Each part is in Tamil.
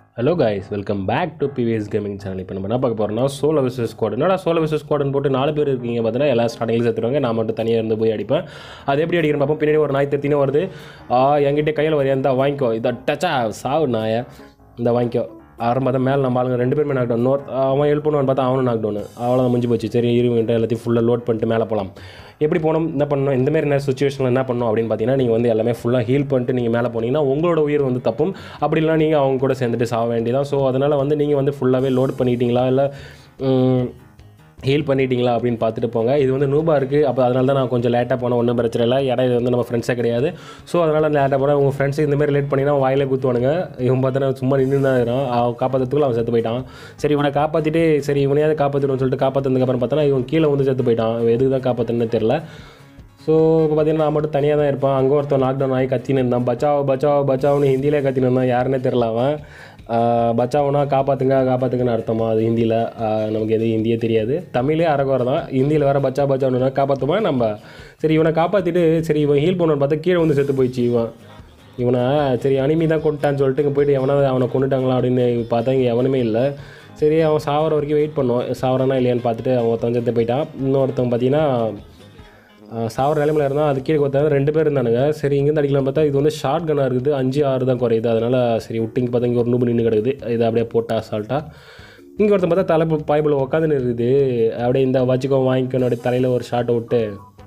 hello guys welcome back to PVS gaming channel இப்போ நம்ம என்ன பார்க்க போகிறோம்னா சோலோ விசஸ் ஸ்குவாட் என்னடா சோலோ விசஸ் ஸ்குவாட்னு போட்டு நாலு பேர் இருக்கீங்க பார்த்தீங்கன்னா எல்லாம் ஸ்டார்டிங்கில் சேர்த்துருவாங்க நான் மட்டும் தனியாக இருந்து போய் அடிப்பேன் அது எப்படி அடிக்கிறேன் பார்ப்போம் பின்னாடி ஒரு நாய் திருத்தினே வருது ஆ என்கிட்ட கையில் வரையா இருந்தால் வாங்கிக்கோ இதை டச்சா சாவு நாய இந்த வாங்கிக்கோ ஆரம்ப தான் மேலே நம்ம ஆளுங்க ரெண்டு பேருமே நாக் டவுன் நோர் அவன் ஹெல்ப் பண்ணுவான்னு பார்த்தா அவனும் நாக் டவுன் அவ்வளோதான் முடிஞ்சு போச்சு சரி இருவன்ட்டு எல்லாத்தையும் ஃபுல்லாக லோட் பண்ணிட்டு மேலே போகலாம் எப்படி போகணும் என்ன பண்ணணும் இந்த மாதிரி நேரம் சுச்சுவேஷனில் என்ன பண்ணணும் அப்படின்னு பார்த்தீங்கன்னா நீங்கள் வந்து எல்லாமே ஃபுல்லாக ஹீல் பண்ணிட்டு நீங்கள் மேலே போனீங்கன்னா உங்களோட உயிர் வந்து தப்பும் அப்படி இல்லைனா நீங்கள் அவங்க கூட சேர்ந்துட்டு சாக வேண்டியதான் ஸோ அதனால் வந்து நீங்கள் வந்து ஃபுல்லாகவே லோட் பண்ணிட்டீங்களா இல்லை ஹீல் பண்ணிட்டீங்களா அப்படின்னு பார்த்துட்டு போங்க இது வந்து நூபாக இருக்குது அப்போ அதனால தான் நான் கொஞ்சம் லேட்டாக போனேன் ஒன்றும் பிரச்சனை இல்லை ஏன்னா இது வந்து நம்ம ஃப்ரெண்ட்ஸே கிடையாது ஸோ அதனால் லேட்டாக போனேன் உங்கள் ஃப்ரெண்ட்ஸ் இந்த மாதிரி லேட் பண்ணினா வாயிலே குத்துவானுங்க இவன் பார்த்தா சும்மா நின்று தான் இருக்கிறான் அவன் காப்பாற்றுறதுக்குள்ள அவன் செத்து போயிட்டான் சரி இவனை காப்பாற்றிட்டு சரி இவனையாவது காப்பாற்றிடுவோம்னு சொல்லிட்டு காப்பாற்றினதுக்கப்புறம் பார்த்தா இவன் கீழே வந்து செத்து போயிட்டான் இவன் எதுக்கு தான் காப்பாற்றுன்னு தெரில ஸோ இப்போ பார்த்தீங்கன்னா நான் மட்டும் தனியாக தான் இருப்பான் அங்கே ஒருத்தன் லாக்டவுன் ஆகி கத்தின்னு இருந்தான் பச்சாவோ பச்சாவோ பச்சாவோன்னு ஹிந்தியிலே கத்தின்னு இருந்தான் யாருன்னே தெரில அவன் ஆஹ் பச்சாவோனா காப்பாற்றுங்க காப்பாற்றுங்கன்னு அர்த்தமா அது ஹிந்தியில் நமக்கு எது ஹிந்தியே தெரியாது தமிழே அரகுறை தான் ஹிந்தியில் வேறு பச்சா பச்சாவனா காப்பாற்றுமா நம்ம சரி இவனை காப்பாற்றிட்டு சரி இவன் ஹீல் பண்ணணும்னு பார்த்தா கீழே வந்து செத்து போயிடுச்சு இவன் இவனை சரி அனிமி தான் கொண்டுட்டான்னு சொல்லிட்டு இங்கே போயிட்டு எவனாவது அவனை கொண்டுட்டாங்களா அப்படின்னு பார்த்தா இங்கே எவனுமே இல்லை சரி அவன் சாவர வரைக்கும் வெயிட் பண்ணோம் சாவறானா இல்லையான்னு பார்த்துட்டு அவன் ஒருத்தன் செத்து போயிட்டான் இன்னொருத்தன் பார்த்தீங்கன்னா ஆஹ் சாவர நிலைமையில் இருந்தால் அது கீழே கொடுத்தாங்க ரெண்டு பேர் இருந்தானுங்க சரி இங்கேருந்து அடிக்கலாம் பார்த்தா இது வந்து ஷார்ட் கன்னாக இருக்குது அஞ்சு ஆறு தான் குறையுது அதனால் சரி விட்டு இங்கே பார்த்தா இங்கே ஒரு நூபு நின்று கிடக்குது இதை அப்படியே போட்டா அசால்ட்டாக இங்கே ஒருத்தன் பார்த்தா தலை பாய்பிள் உட்காந்துன்னு இருக்குது அப்படியே இந்த வச்சுக்கோ வாங்கிக்கணும் அப்படியே தலையில் ஒரு ஷார்ட்டை விட்டு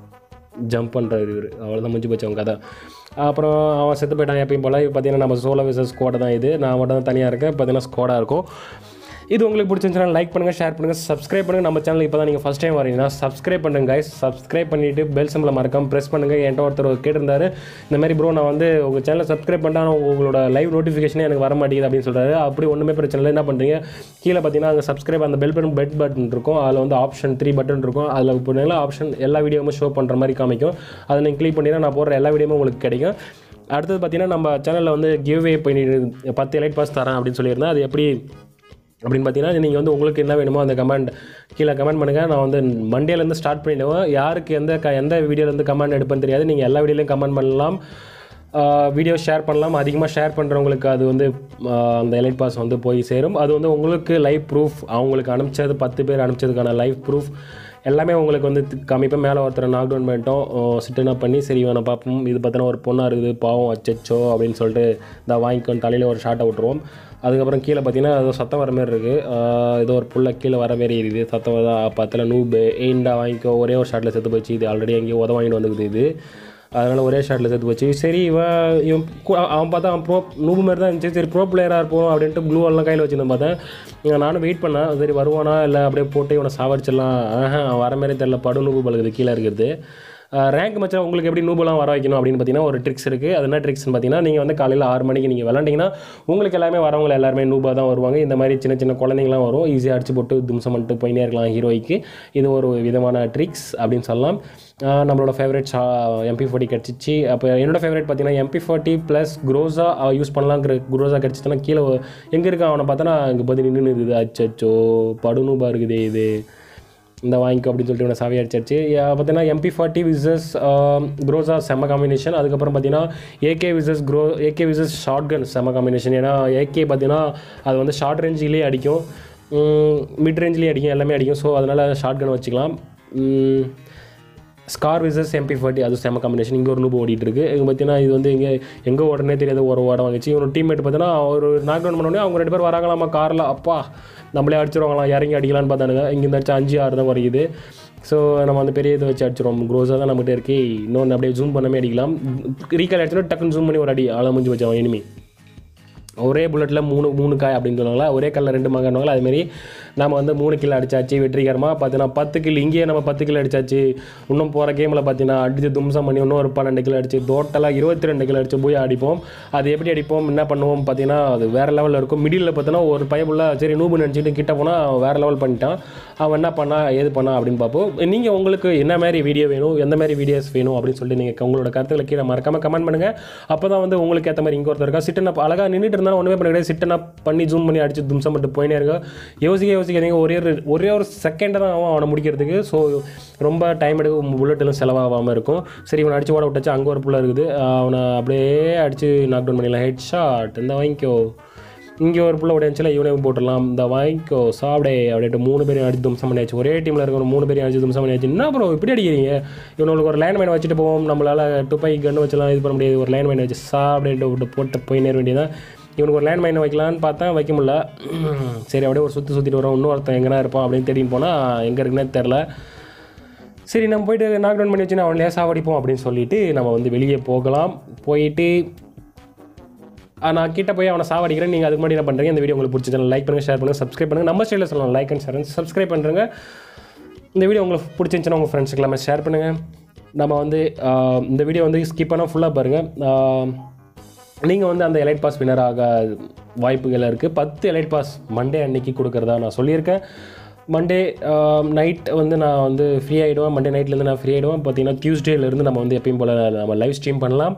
ஜம்ப் பண்ணுறாரு இவர் அவ்வளோதான் முடிஞ்சு போச்சு அவங்க கதை அப்புறம் அவன் செத்து போயிட்டான் எப்பயும் போல் பார்த்தீங்கன்னா நம்ம சோலோ விசஸ் ஸ்குவாட் தான் இது நான் மட்டும் தான் தனியாக இருக்கேன் பார்த்தீங்கன்னா ஸ்குவாடாக இருக்கும் இது உங்களுக்கு பிடிச்சிருந்துச்சுன்னா லைக் பண்ணுங்கள் ஷேர் பண்ணுங்கள் சப்ஸ்கிரைப் பண்ணுங்கள் நம்ம சேனல் இப்போ தான் நீங்கள் ஃபஸ்ட் டைம் வரீங்கன்னா சப்ஸ்கிரைப் பண்ணுங்க guys சப்ஸ்கிரைப் பண்ணிவிட்டு பெல் சிம்பில் மறக்காம ப்ரெஸ் பண்ணுங்கள் என்கிட்ட ஒருத்தர் கேட்டிருந்தாரு இந்த மாதிரி ப்ரோ நான் வந்து உங்கள் சேனலை சப்ஸ்கிரைப் பண்ணால் ஆனால் உங்களோட லைவ் நோட்டிஃபிகேஷனே எனக்கு வர மாட்டேங்குது அப்படின்னு சொல்கிறாரு அப்படி ஒன்றுமே பிரச்சனை இல்லை என்ன பண்ணுறீங்க கீழே பார்த்தீங்கன்னா அங்கே சப்ஸ்கிரைப் அந்த பெல் பட்டன் பெட் பட்டன் இருக்கும் அதில் வந்து ஆப்ஷன் த்ரீ பட்டன் இருக்கும் அதில் போனீங்கன்னா ஆப்ஷன் எல்லா வீடியோவும் ஷோ பண்ணுற மாதிரி காமிக்கும் அதை நீங்கள் கிளிக் பண்ணிங்கன்னா நான் போடுற எல்லா வீடியோவும் உங்களுக்கு கிடைக்கும் அடுத்தது பார்த்தீங்கன்னா நம்ம சேனலில் வந்து கிவ்வே பண்ணிட்டு பத்து எலைட் பாஸ் தரேன் அப்படின்னு சொல்லியிருந்தேன் அது எப்படி அப்படின்னு பார்த்தீங்கன்னா நீங்கள் வந்து உங்களுக்கு என்ன வேணுமோ அந்த கமெண்ட் கீழே கமெண்ட் பண்ணுங்கள் நான் வந்து மண்டேலேருந்து ஸ்டார்ட் பண்ணிவிடுவேன் யாருக்கு எந்த க எந்த வீடியோலேருந்து கமெண்ட் எடுப்பேன்னு தெரியாது நீங்கள் எல்லா வீடியோலையும் கமெண்ட் பண்ணலாம் வீடியோ ஷேர் பண்ணலாம் அதிகமாக ஷேர் பண்ணுறவங்களுக்கு அது வந்து ஆஹ் அந்த எலைட் பாஸ் வந்து போய் சேரும் அது வந்து உங்களுக்கு லைவ் ப்ரூஃப் அவங்களுக்கு அனுப்பிச்சது பத்து பேர் அனுப்பிச்சதுக்கான லைவ் ப்ரூஃப் எல்லாமே உங்களுக்கு வந்து தி- காமிப்பேன் மேலே ஒருத்தர் நாக் டவுன் பண்ணிட்டோம் சிட்டனா பண்ணி சரி இவனை பார்ப்போம் இது பார்த்தீங்கன்னா ஒரு பொண்ணாக இருக்குது பாவம் அச்சச்சோ அப்படின்னு சொல்லிட்டு இந்த வாங்கிக்கோ தலையில் ஒரு ஷாட்டை விட்டுருவோம் அதுக்கப்புறம் கீழே பார்த்தீங்கன்னா ஏதோ சத்தம் வர மாதிரி இருக்குது ஏதோ ஒரு புள்ள கீழே வர மாதிரி இருக்குது சத்தம் வருதா பத்தில் நூபு ஏண்டா வாங்கிக்கோ ஒரே ஒரு ஷாட்டில் செத்து போச்சு இது ஆல்ரெடி எங்கேயோ உத வாங்கிட்டு வந்துக்குது இது அதனால் ஒரே ஷாட்டில் செத்து போச்சு சரி இவன் இவன் கு- அவன் பார்த்தா அவன் ப்ரோ நூபு மாதிரி தான் இருந்துச்சு சரி ப்ரோ பிளேயராக இருப்போம் அப்படின்ட்டு ப்ளூ எல்லாம் கையில் வச்சுருந்தேன் பார்த்தேன் இங்க நானும் வெயிட் பண்ணேன் சரி வருவானா இல்லை அப்படியே போட்டு இவனை சாவடிச்சிடலாம் ஆஹா அவன் வர மாதிரி தெரில படு நூபு பழகுது கீழே இருக்கிறது ரேங்க் மச்சான் உங்களுக்கு எப்படி நூபெல்லாம் வர வைக்கணும் அப்படின்னு பார்த்தீங்கன்னா ஒரு ட்ரிக்ஸ் இருக்குது அது என்ன ட்ரிக்ஸ்னு பார்த்தீங்கன்னா நீங்கள் வந்து காலையில் ஆறு மணிக்கு நீங்கள் விளாண்டிங்கன்னா உங்களுக்கு எல்லாமே வரவங்க எல்லாருமே நூபாக தான் வருவாங்க இந்த மாதிரி சின்ன சின்ன குழந்தைங்களாம் வரும் ஈஸியாக அடிச்சு போட்டு தும்சம் பண்ணிட்டு போயினே இருக்கலாம் ஹீரோய்க்கு இது ஒரு விதமான ட்ரிக்ஸ் அப்படின்னு சொல்லலாம் ஆஹ் நம்மளோட ஃபேவரட் எம்பி ஃபோர்ட்டி கிடச்சிச்சு அப்போ என்னோட ஃபேவரட் பார்த்தீங்கன்னா MP forty plus Groza use பண்ணலாங்கிற குரோஸா கிடச்சிச்சுன்னா கீழே எங்கே இருக்கான் அவனை பார்த்தோன்னா இங்கே பார்த்து நின்று இருக்குது அச்சோ படுநூபா இருக்குதே இது இந்த வாங்கிக்கோ அப்படின்னு சொல்லிட்டு இவனை சாவி அடிச்சிருச்சு பார்த்தீங்கன்னா எம்பி ஃபார்ட்டி விசஸ் க்ரோஸா செம்ம காம்பினேஷன் அதுக்கப்புறம் பார்த்தீங்கன்னா ஏகே விசஸ் க்ரோ ஏகே விசஸ் ஷார்ட் கன் செம்ம காம்பினேஷன் ஏன்னா ஏகே பார்த்தீங்கன்னா அது வந்து ஷார்ட் ரேஞ்சிலேயே அடிக்கும் மிட் ரேஞ்சிலேயே அடிக்கும் எல்லாமே அடிக்கும் ஸோ அதனால் ஷார்ட் கன் வச்சுக்கலாம் உம், ஸ்கார் விசஸ் எம்பி ஃபார்ட்டி அது செம்ம காம்பினேஷன் இங்கே ஒரு நூபு ஓடிட்டு இருக்கு இங்கே பார்த்தீங்கன்னா இது வந்து இங்கே எங்கே உடனே தெரியாத ஒரு ஓட வாங்கிச்சு இவனோட டீம்மேட் பார்த்தீங்கன்னா ஒரு நாக் டவுன் பண்ணோடனே அவங்க ரெண்டு பேர் வராங்களாமா காரில் அப்பா நம்மளே அடிச்சிருவாங்களாம் இறங்கி அடிக்கலான்னு பார்த்தானுங்க இங்கே இந்த அடிச்சா அஞ்சு ஆறு தான் குறையுது ஸோ நம்ம அந்த பெரிய இதை வச்சு அடிச்சிருவோம் க்ரோஸாக தான் நம்மகிட்ட இருக்கு இன்னொன்று அப்படியே ஜூம் பண்ணாமே அடிக்கலாம் ரீகால் அடிச்சோன்னா டக்குன்னு ஜூம் பண்ணி ஒரு அடி ஆளை முடிஞ்சு வச்சான் இனிமே ஒரே புல்லட்டில் மூணு மூணு காய் அப்படின்னு சொன்னாங்களா ஒரே கல்லில் ரெண்டு மகன்வாங்களா அதுமாரி நம்ம வந்து மூணு கிலோ அடிச்சாச்சு வெற்றிகரமாக பார்த்தீங்கன்னா பத்து கிலோ இங்கேயே நம்ம பத்து கிலோ அடிச்சாச்சு இன்னும் போகிற கேமில் பார்த்தீங்கன்னா அடித்து தும்சம் பண்ணி இன்னும் ஒரு பன்னெண்டு கிலோ அடிச்சு டோட்டலாக இருபத்தி ரெண்டு கிலோ அடிச்சு போய் அடிப்போம் அது எப்படி அடிப்போம் என்ன பண்ணுவோம் பார்த்தீங்கன்னா அது வேறு லெவலில் இருக்கும் மிடில் பார்த்தீங்கன்னா ஒரு பையப்புள்ள சரி நூபு நினச்சிட்டு கிட்ட போனால் வேறு லெவல் பண்ணிட்டான் அவன் என்ன பண்ணா ஏது பண்ணா அப்படின்னு பார்ப்போம் நீங்கள் உங்களுக்கு என்ன மாதிரி வீடியோ வேணும் எந்த மாதிரி வீடியோஸ் வேணும் அப்படின்னு சொல்லிட்டு நீங்கள் உங்களோட கருத்துக்களை கீழே மறக்காமல் கமெண்ட் பண்ணுங்கள் அப்போ தான் வந்து உங்களுக்கு ஏற்ற மாதிரி இங்கே ஒருத்தர் இருக்கா சிட்டன் அப் அழகாக நின்றுட்டு இருந்தாலும் ஒன்றுமே பண்ண கிடையாது சிட்டன் அப் பண்ணி ஜூம் பண்ணி அடிச்சு தும்சம் மட்டும் போயினே இருக்கா யோசிக்க யோசிக்காதீங்க ஒரே ஒரு ஒரே ஒரு செகண்டை தான் ஆகும் அவனை முடிக்கிறதுக்கு ஸோ ரொம்ப டைம் எடுக்கும் புல்லட்டும் செலவாகாமல் இருக்கும் சரி இவனை அடிச்சு ஓட விட்டாச்சு அங்கே ஒரு புள்ள இருக்குது அவனை அப்படியே அடிச்சு நாக் டவுன் பண்ணிடலாம் ஹெட் ஷாட் இந்த வாங்கிக்கோ இங்கே ஒரு புள்ள உடையச்சில் இவனையும் போட்டுடலாம் இந்த வாங்கிக்கோ சாப்பிடே அப்படின்ட்டு மூணு பேரையும் அடிச்சு தும்சம் பண்ணியாச்சு ஒரே டீமில் இருக்கிற மூணு பேரையும் அடிச்சு தும்சம் பண்ணியாச்சு என்ன ப்ரோ இப்படி அடிக்கிறீங்க இவனுக்கு ஒரு லைன் மைன் வச்சுட்டு போவோம் நம்மளால் துப்பாக்கி கன்று வச்சலாம் இது பண்ண முடியாது ஒரு லைன் மைன் வச்சு சாப்பிடேன்ட்டு விட்டு போட்டு போய் நேர வேண்டியதான் இவனுக்கு ஒரு லைன் மைன் வைக்கலான்னு பார்த்தா வைக்க முடியல சரி அப்படியே ஒரு சுற்றி சுற்றிட்டு வரோம் இன்னொருத்தன் எங்கன்னா இருப்பான் அப்படின்னு தேடின்னு போனால் எங்கே இருக்குன்னே தெரில சரி நம்ம போயிட்டு நாக் டவுன் பண்ணி வச்சு அவன் லேசாக அடிப்போம் அப்படின்னு சொல்லிட்டு நம்ம வந்து வெளியே போகலாம் போயிட்டு ஆ, நான் கிட்ட போய் அவனை சாவடிக்கிறேன் நீங்கள் அதுக்கு முன்னாடி என்ன பண்ணுறீங்க இந்த வீடியோ உங்களுக்கு பிடிச்சது லைக் பண்ணுங்கள் ஷேர் பண்ணுங்கள் சப்ஸ்கிரைப் பண்ணுங்கள் நம்ம ஸ்டைலில் சொல்லலாம் லைக் அண்ட் ஷேர் சப்ஸ்கிரைப் பண்ணுறங்க இந்த வீடியோ உங்களுக்கு பிடிச்சிருந்துச்சுன்னா உங்கள் ஃப்ரெண்ட்ஸுக்கு எல்லாமே ஷேர் பண்ணுங்கள் நம்ம வந்து ஆ, இந்த வீடியோ வந்து ஸ்கிப் பண்ணால் ஃபுல்லாக பாருங்கள் நீங்கள் வந்து அந்த எலைட் பாஸ் வின்னர் ஆக வாய்ப்புகள் இருக்குது பத்து எலைட் பாஸ் மண்டே அன்னைக்கு கொடுக்குறதா நான் சொல்லியிருக்கேன் மண்டே நைட் வந்து நான் வந்து ஃப்ரீ ஆகிடுவேன் மண்டே நைட்லேருந்து நான் ஃப்ரீ ஆகிடுவேன் பார்த்தீங்கன்னா டியூஸ்டேலேருந்து நம்ம வந்து எப்பயும் போல் நம்ம லைவ் ஸ்ட்ரீம் பண்ணலாம்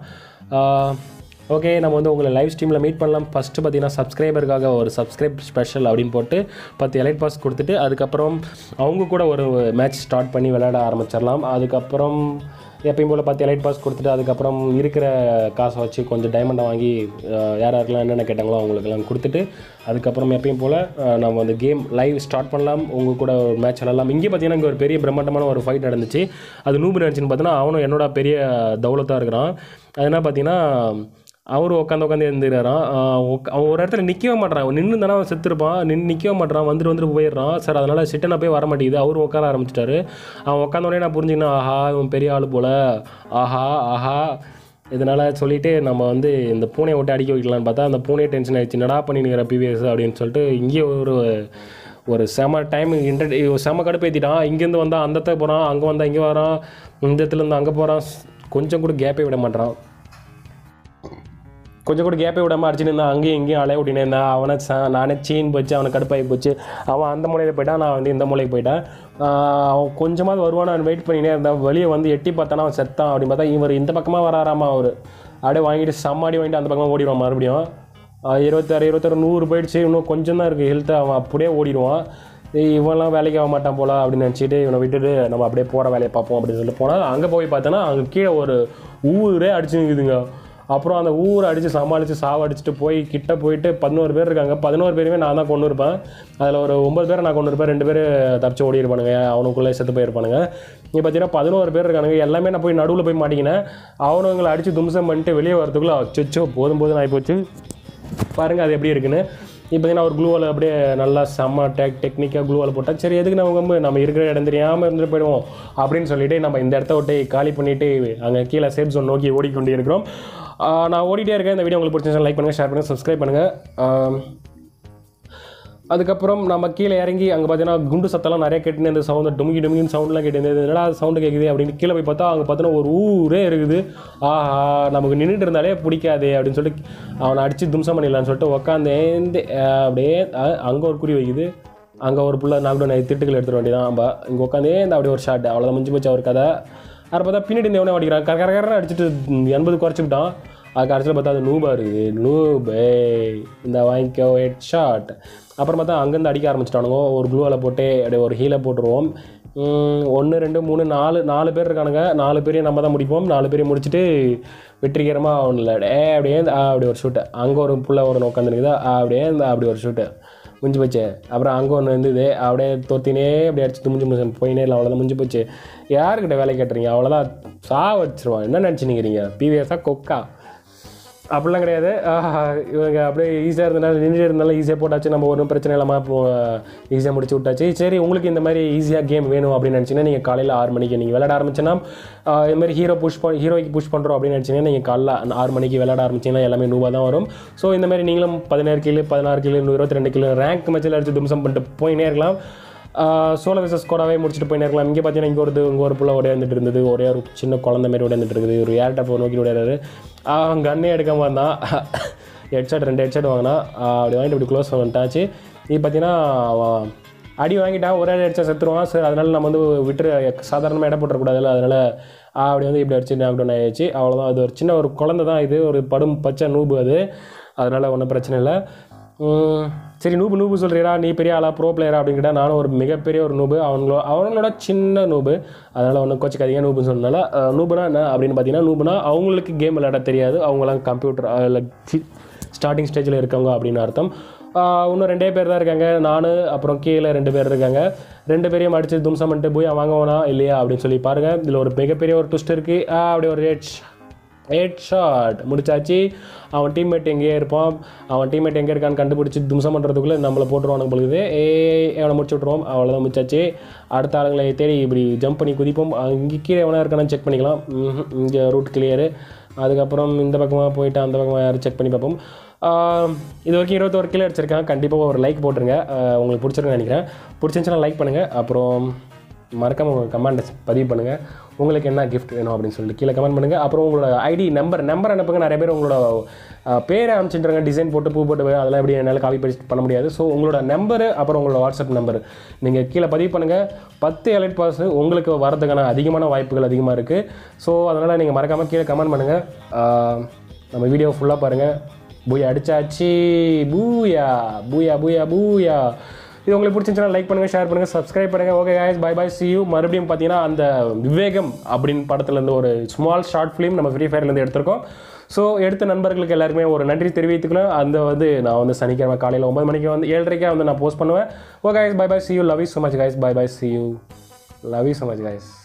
ஓகே நம்ம வந்து உங்களை லைவ் ஸ்ட்ரீமில் மீட் பண்ணலாம் ஃபஸ்ட்டு பார்த்தீங்கன்னா சப்ஸ்கிரைபருக்காக ஒரு சப்ஸ்கிரைப் ஸ்பெஷல் அப்படின்னு போட்டு பத்து எலைட் பாஸ் கொடுத்துட்டு அதுக்கப்புறம் அவங்க கூட ஒரு மேட்ச் ஸ்டார்ட் பண்ணி விளையாட ஆரம்பிச்சிடலாம் அதுக்கப்புறம் எப்பயும் போல் பத்து எலைட் பாஸ் கொடுத்துட்டு அதுக்கப்புறம் இருக்கிற காசை வச்சு கொஞ்சம் டைமண்டை வாங்கி அஹ், யார் யாருக்கெல்லாம் என்னென்ன கேட்டாங்களோ அவங்களுக்கெல்லாம் கொடுத்துட்டு அதுக்கப்புறம் எப்பயும் போல் அஹ், நம்ம வந்து கேம் லைவ் ஸ்டார்ட் பண்ணலாம் உங்கள் கூட ஒரு மேட்ச் விளாடலாம் இங்கே பார்த்தீங்கன்னா இங்கே ஒரு பெரிய பிரம்மாண்டமான ஒரு ஃபைட் நடந்துச்சு அது நூபு நினச்சின்னு பார்த்தீங்கன்னா அவனும் என்னோட பெரிய தௌலத்தாக இருக்கிறான் அது என்ன பார்த்தீங்கன்னா அவரும் உட்காந்து உட்காந்து இருந்துக்கிறாரான் அவன் ஒரு இடத்துல நிற்கவே மாட்டான் அவன் நின்று தானே அவன் செத்துருப்பான் நின்று நிற்கவே மாட்டான் வந்துட்டு வந்துட்டு போயிடுறான் சார் அதனால் சிட்டனை போய் வர மாட்டேங்குது அவரும் உட்கார ஆரம்பிச்சிட்டாரு அவன் உட்காந்த உடனே நான் புரிஞ்சுக்கினேன் ஆஹா இவன் பெரிய ஆள் போல ஆஹா ஆஹா இதனால் சொல்லிட்டு நம்ம வந்து இந்த பூனையை விட்டு அடிக்க வைக்கலான்னு பார்த்தா அந்த பூனையை டென்ஷன் ஆயிடுச்சு நடா பண்ணினுங்கிற பிவிஎஸ் அப்படின்னு சொல்லிட்டு இங்கே ஒரு ஒரு செம டைம் இன்டர் செம கடுப்பேற்றிட்டான் இங்கேருந்து வந்தால் அந்த இடத்துக்கு போகிறான் அங்கே வந்தால் இங்கே வரான் இந்த இடத்துலேருந்து அங்கே போகிறான் கொஞ்சம் கூட கேப்பே விட மாட்டான் கொஞ்சம் கூட கேப்பே விடாமல் அடிச்சுட்டு இருந்தான் அங்கேயும் இங்கேயும் அலைய விட்டினே இருந்தான் அவனை ச நானே சீன் போச்சு அவனை கடுப்பாகி போச்சு அவன் அந்த மூலையில் போயிட்டான் நான் வந்து இந்த மூலைக்கு போயிட்டேன் ஆஹ் அவன் கொஞ்சமாவது வருவான் நான் வெயிட் பண்ணினே இருந்தேன் வெளியே வந்து எட்டி பார்த்தானா அவன் செத்தான் அப்படின்னு பார்த்தா இவர் இந்த பக்கமாக வராராமா அவர் அப்படியே வாங்கிட்டு சம்மாடி வாங்கிட்டு அந்த பக்கமாக ஓடிடுவான் மறுபடியும் ஆஹ் இருபத்தாறு இருபத்தாறு நூறு போயிடுச்சு இன்னும் கொஞ்சம் தான் இருக்குது ஹெல்த்து அவன் அப்படியே ஓடிடுவான் ஏய், இவன்லாம் வேலைக்கு ஆக மாட்டான் போல அப்படின்னு நினச்சிட்டு இவனை விட்டுட்டு நம்ம அப்படியே போகிற வேலையை பார்ப்போம் அப்படின்னு சொல்லிட்டு போனால் அங்கே போய் பார்த்தோன்னா அங்கே கீழே ஒரு ஊரே அடிச்சு நிற்குதுங்க அப்புறம் அந்த ஊரை அடித்து சமாளித்து சாவடிச்சிட்டு போய் கிட்ட போயிட்டு பதினோரு பேர் இருக்காங்க பதினோரு பேருமே நான் தான் கொண்டு இருப்பேன் அதில் ஒரு ஒன்பது பேரை நான் கொண்டு இருப்பேன் ரெண்டு பேர் தப்பிச்சு ஓடி இருப்பானுங்க அவனுக்குள்ளே செத்து போயிருப்பானுங்க இப்போ பார்த்தீங்கன்னா பதினோரு பேர் இருக்கானுங்க எல்லாமே நான் போய் நடுவில் போய் மாட்டிக்கினேன் அவனுங்களை அடித்து தும்சம் பண்ணிட்டு வெளியே வரதுக்குள்ளே அச்சோ போதும் போதும் ஆகிப்போச்சு பாருங்கள் அது எப்படி இருக்குன்னு இப்போ பார்த்தீங்கன்னா ஒரு க்ளூவால் அப்படியே நல்லா செம்ம டெக் டெக்னிக்காக க்ளூவால் போட்டால் சரி எதுக்கு நம்ம கம்பு நம்ம இருக்கிற இடம் தெரியாமல் இருந்துட்டு போயிடுவோம் அப்படின்னு சொல்லிட்டு நம்ம இந்த இடத்த விட்டு காலி பண்ணிவிட்டு அங்கே கீழே சேஃப் ஜோன் நோக்கி ஓடிக்கொண்டே இருக்கிறோம் ஆஹ் நான் ஓடிட்டே இருக்கேன் இந்த வீடியோ உங்களுக்கு பிடிச்சிருந்தா லைக் பண்ணுங்கள் ஷேர் பண்ணுங்கள் சப்ஸ்கிரைப் பண்ணுங்கள் அதுக்கப்புறம் நம்ம கீழே இறங்கி அங்கே பார்த்தீங்கன்னா குண்டு சத்தம்லாம் நிறைய கேட்டுன்னு இந்த சவுண்டு டுமுகி டுமுகின்னு சவுண்ட்லாம் கேட்டு என்னடா சவுண்டு கேட்குது அப்படின்னு கீழே போய் பார்த்தா அங்கே பார்த்தீங்கன்னா ஒரு ஊரே இருக்குது ஆஹா நமக்கு நின்றுட்டு இருந்தாலே பிடிக்காதே அப்படின்னு சொல்லிட்டு அவனை அடித்து தும்சம் பண்ணிடலான்னு சொல்லிட்டு உட்காந்தேந்து அப்படியே அங்கே ஒரு குறி வைக்குது அங்கே ஒரு புள்ள நாக்டவுன் திட்டுகள் எடுத்துட வேண்டியதான் நம்ம இங்கே உட்காந்தே இந்த அப்படியே ஒரு ஷாட் அவ்வளோதான் முடிஞ்சு போச்சு அவர் கதை அதை பார்த்தா பின்னாடி இந்த எவனே அடிக்கிறான் கர கரன்னு அடிச்சுட்டு எண்பது குறைச்சி விட்டான் அது கடைசியில் பார்த்தா அது நூபா இருக்குது நூபே இந்த வாங்கிக்கோ ஹெட் ஷாட் அப்புறம் பார்த்தா அங்கேருந்து அடிக்க ஆரம்பிச்சிட்டானுங்க ஒரு ப்ளூவில் போட்டு அப்படியே ஒரு ஹீலை போட்டுருவோம் ஒன்று ரெண்டு மூணு நாலு நாலு பேர் இருக்கானுங்க நாலு பேரையும் நம்ம தான் முடிப்போம் நாலு பேரையும் முடிச்சுட்டு வெற்றிகரமாக அவனில் டே அப்படியே இந்த- ஆ, அப்படி ஒரு ஷூட்டு அங்கே ஒரு புள்ள ஒரு உட்காந்துருக்குதா அப்படியே இந்த அப்படி ஒரு ஷூட்டு முடிஞ்சு போச்சு அப்புறம் அங்கே ஒன்று இருந்தது அப்படியே தொத்தினே அப்படியே அடிச்சு முடிஞ்சு முடிஞ்சு போயினே இல்லை அவ்வளோதான் முடிஞ்சு போச்சு யாருக்கிட்ட வேலை கேட்டுறீங்க அவ்வளோதான் சா வச்சிருவான் என்ன நினச்சினுக்கிறீங்க பிவிஎஸ்ஸாக கொக்கா அப்படிலாம் கிடையாது ஆஹா, இவங்க அப்படியே ஈஸியாக இருந்தனால நின்று இருந்தாலும் ஈஸியாக போட்டாச்சு நம்ம ஒன்றும் பிரச்சனை இல்லாமல் இப்போ ஈஸியாக முடிச்சு விட்டாச்சு சரி உங்களுக்கு இந்த மாதிரி ஈஸியாக கேம் வேணும் அப்படின்னு நினச்சிங்கன்னா நீங்கள் காலையில் ஆறு மணிக்கு நீங்கள் விளையாட ஆரம்பிச்சுன்னா ஆஹ், இது மாதிரி ஹீரோ புஷ் பண்ண ஹீரோய்க்கு புஷ் பண்ணுறோம் அப்படின்னு நினச்சிங்கன்னா நீங்கள் காலைல ஆறு மணிக்கு விளையாட ஆரம்பிச்சிங்கன்னா எல்லாமே நூபாக தான் வரும் ஸோ இந்த மாதிரி நீங்களும் பதினேழு கிலோ பதினாறு கிலோ இருபத்தி ரெண்டு கிலோ ரேங்க் மேட்சில் அடிச்சு தும்சம் பண்ணிட்டு போயினே இருக்கலாம் சோலோ விசஸ் கோடாவே முடிச்சுட்டு போயினே இருக்கலாம் இங்கே பார்த்தீங்கன்னா இங்கே ஒரு இங்கே ஒரு புள்ள உடையாந்துட்டு இருந்தது ஒரே ஒரு சின்ன குழந்தை மாதிரி உடையாந்துட்டு இருக்குது ஒரு ஏர் டப்பை நோக்கி உடையாரு அவன் கண்ணே எடுக்காம வந்தான் ஹெட்ஷாட் ரெண்டு ஹெட்ஷாட் வாங்கினா அப்படி வாங்கிட்டு இப்படி க்ளோஸ் பண்ணிட்டாச்சு இது பார்த்தீங்கன்னா அவன் அடி வாங்கிட்டான் ஒரே அடிச்சா செத்துருவான் சரி அதனால நம்ம வந்து விட்டுரு சாதாரணமாக இடம் போட்டுறக்கூடாதுல்ல அதனால் அப்படி வந்து இப்படி அடிச்சு நாக் டவுன் ஆயிடுச்சு அவ்வளோதான் அது ஒரு சின்ன ஒரு குழந்தை தான் இது ஒரு படும் பச்சை நூபு அது அதனால் ஒன்றும் பிரச்சனை இல்லை உம், சரி நூபு நூபு சொல்கிறீடா நீ பெரிய ஆளா ப்ரோ பிளேயரா அப்படின்னு கேட்டால் நானும் ஒரு மிகப்பெரிய ஒரு நூபு அவங்களோட அவங்களோட சின்ன நூபு அதனால் ஒன்றும் கோச்சிக்காதீங்க நூபுன்னு சொன்னனால அஹ், நூபுனா என்ன அப்படின்னு பார்த்தீங்கன்னா நூபுனா அவங்களுக்கு கேம் விளையாட தெரியாது அவங்களாம் கம்ப்யூட்டர் இல்லை ஸ்டார்டிங் ஸ்டேஜில் இருக்கவங்க அப்படின்னு அர்த்தம் ஆஹ் இன்னும் ரெண்டே பேர் தான் இருக்காங்க நான் அப்புறம் கீழே ரெண்டு பேர் இருக்காங்க ரெண்டு பேரையும் அடிச்சு தும்சம் பண்ணிட்டு போய் வாங்குவானா இல்லையா அப்படின்னு சொல்லி பாருங்கள் இதில் ஒரு மிகப்பெரிய ஒரு ட்விஸ்ட் இருக்குது அப்படி ஒரு ரேட் ஹெட் ஷாட் முடிச்சாச்சு அவன் டீம்மேட் எங்கேயே இருப்பான் அவன் டீம்மேட் எங்கே இருக்கான்னு கண்டுபிடிச்சி தும்சம் பண்ணுறதுக்குள்ளே நம்மளை போட்டுருவானுங்க பொழுது ஏ அவனை முடிச்சு விட்ருவோம் அவ்வளோதான் முடிச்சாச்சு அடுத்த ஆளுங்களை தேடி இப்படி ஜம்ப் பண்ணி குதிப்போம் இங்கே கீழே எவனா இருக்கானு செக் பண்ணிக்கலாம் இங்கே ரூட் கிளியரு அதுக்கப்புறம் இந்த பக்கமாக போயிட்டு அந்த பக்கமாக யாரும் செக் பண்ணி பார்ப்போம் ஆஹ் இது வரைக்கும் இருபத்தோரு கிலோ அடிச்சிருக்கேன் கண்டிப்பாக ஒரு லைக் போட்டுருங்க ஆஹ் உங்களுக்கு பிடிச்சிருக்குன்னு நினைக்கிறேன் பிடிச்சிருந்துச்சுன்னா லைக் பண்ணுங்கள் அப்புறம் மறக்காமல் உங்கள் கமெண்ட் பதிவு பண்ணுங்கள் உங்களுக்கு என்ன gift வேணும் அப்படின்னு சொல்லிட்டு கீழே கமெண்ட் பண்ணுங்கள் அப்புறம் உங்களோட ஐடி நம்பர் நம்பர் அனுப்புங்க நிறைய பேர் உங்களோட அஹ், பேரை அனுப்பிச்சுட்டுருங்க டிசைன் போட்டு பூ போட்டு போய் அதெல்லாம் எப்படி என்னால் காப்பி பேஸ்ட் பண்ண முடியாது ஸோ உங்களோட நம்பரு அப்புறம் உங்களோட வாட்ஸ்அப் நம்பர் நீங்கள் கீழே பதிவு பண்ணுங்கள் பத்து எலைட் பாஸ் உங்களுக்கு வரதுக்கான அதிகமான வாய்ப்புகள் அதிகமாக இருக்குது ஸோ அதனால் நீங்கள் மறக்காமல் கீழே கமெண்ட் பண்ணுங்கள் நம்ம வீடியோ ஃபுல்லாக பாருங்கள் பூயா அடிச்சாச்சு பூயா பூயா பூயா பூயா இது உங்களுக்கு பிடிச்சிருந்துச்சுன்னா லைக் பண்ணுங்கள் ஷேர் பண்ணுங்கள் சப்ஸ்கிரைப் பண்ணுங்கள் okay guys bye bye see you மறுபடியும் பார்த்தீங்கன்னா அந்த விவேகம் அப்படின்னு படத்துலேருந்து ஒரு ஸ்மால் ஷார்ட் ஃபிலிம் நம்ம ஃப்ரீ ஃபயர்லேருந்து எடுத்திருக்கோம் ஸோ எடுத்த நண்பர்களுக்கு எல்லாருமே ஒரு நன்றி தெரிவித்துக்கலாம் அந்த வந்து நான் வந்து சனிக்கிழமை காலையில் ஒன்பது மணிக்கு வந்து ஏழரைக்கே வந்து நான் போஸ்ட் பண்ணுவேன் okay guys bye bye see you love you so much guys bye bye see you love you so much guys